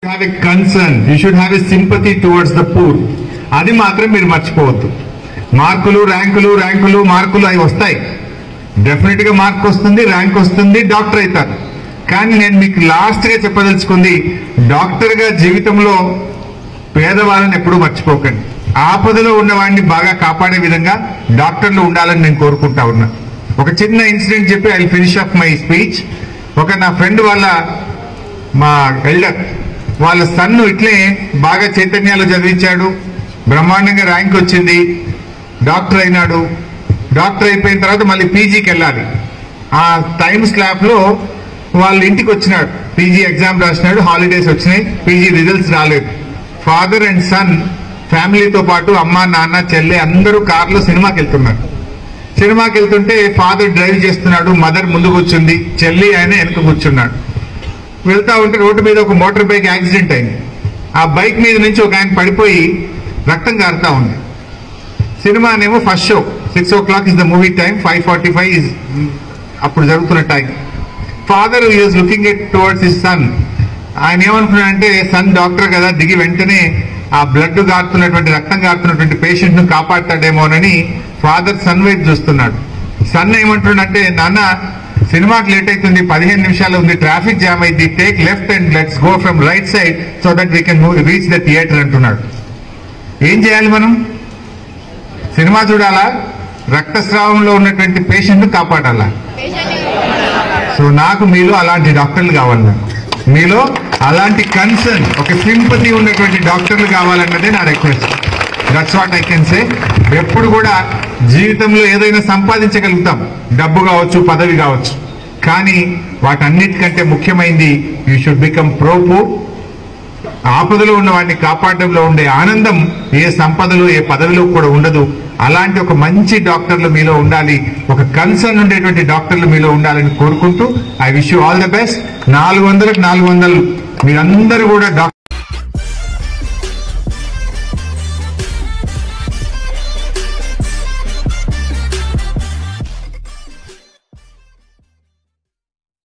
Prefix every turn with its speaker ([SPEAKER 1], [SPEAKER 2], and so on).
[SPEAKER 1] have a concern you should have a sympathy towards the poor అది మాత్రం మీరు మర్చిపోవద్దు మార్కులు ర్యాంకులు ర్యాంకులు మార్కులు అవి వస్తాయి డెఫినెట్ గా మార్క్ వస్తుంది ర్యాంక్ వస్తుంది డాక్టర్ అవుతారు కానీ నేను మీకు లాస్ట్ గా చెప్పదలుచుకుంది డాక్టర్ గా జీవితంలో పేదవాళ్ళని ఎప్పుడూ మర్చిపోకండి ఆపదలో ఉన్నవాడిని బాగా కాపాడే విధంగా డాక్టర్లు ఉండాలని నేను కోరుకుంటా ఉన్నా ఒక చిన్న ఇన్సిడెంట్ చెప్పి I finish off my speech ఒక నా ఫ్రెండ్ వాళ్ళ మా ఎల్డర్ వాళ్ళ సన్ను ఇట్లే బాగా చైతన్యాలు చదివించాడు బ్రహ్మాండంగా ర్యాంక్ వచ్చింది డాక్టర్ అయినాడు డాక్టర్ అయిపోయిన తర్వాత మళ్ళీ పీజీకి వెళ్ళాలి ఆ టైం స్లాబ్ లో వాళ్ళ ఇంటికి వచ్చినాడు పీజీ ఎగ్జామ్ రాసినాడు హాలిడేస్ వచ్చినాయి పీజీ రిజల్ట్స్ రాలేదు ఫాదర్ అండ్ సన్ ఫ్యామిలీతో పాటు అమ్మ నాన్న చెల్లె అందరూ కార్లో సినిమాకి వెళ్తున్నారు సినిమాకి వెళ్తుంటే ఫాదర్ డ్రైవ్ చేస్తున్నాడు మదర్ ముందు కూర్చుంది చెల్లి ఆయన వెనక కూర్చున్నాడు వెళ్తా ఉంటే రోడ్డు మీద ఒక మోటార్ బైక్ యాక్సిడెంట్ అయింది ఆ బైక్ మీద నుంచి ఒక ఆయన పడిపోయి రక్తం కారుతా ఉంది సినిమానేమో first show six o'clock is the movie time five forty five is అప్పుడు జరుగుతున్న time father is looking at towards his son ఆయన ఏమనుకున్నాడంటే సన్ డాక్టర్ కదా దిగి వెంటనే ఆ బ్లడ్ గారుతున్నటువంటి రక్తం గారుతున్నటువంటి పేషెంట్ ను కాపాడతాడేమోనని ఫాదర్ సన్ వైపు చూస్తున్నాడు సన్ ఏమంటున్నాడంటే నాన్న సినిమాకి లేట్ అవుతుంది పదిహేను నిమిషాలు ఉంది ట్రాఫిక్ జామ్ అయింది take left and let's go from right side so that we can reach the theatre అంటున్నాడు ఏం చేయాలి మనం సినిమా చూడాలా రక్తస్రావంలో ఉన్నటువంటి పేషెంట్ ను కాపాడాలా సో నాకు మీలో అలాంటి డాక్టర్లు కావాలి నాకు మీలో అలాంటి కన్సర్న్ ఒక సింపతి ఉన్నటువంటి డాక్టర్లు కావాలన్నదే నా request that's what I can say ఎప్పుడు కూడా జీవితంలో ఏదైనా సంపాదించగలుగుతాం డబ్బు కావచ్చు పదవి కావచ్చు కానీ వాటన్నిటికంటే ముఖ్యమైనది యూ షుడ్ బికమ్ ప్రోపు ఆపదలో ఉన్న వాడిని కాపాడడంలో ఉండే ఆనందం ఏ సంపదలో ఏ పదవిలో కూడా ఉండదు అలాంటి ఒక మంచి డాక్టర్లు మీలో ఉండాలి ఒక కన్సర్న్ ఉండేటువంటి డాక్టర్లు మీలో ఉండాలని కోరుకుంటూ I wish you all the best నాలుగు వందలకు నాలుగు వందలు మీరందరూ కూడా డాక్టర్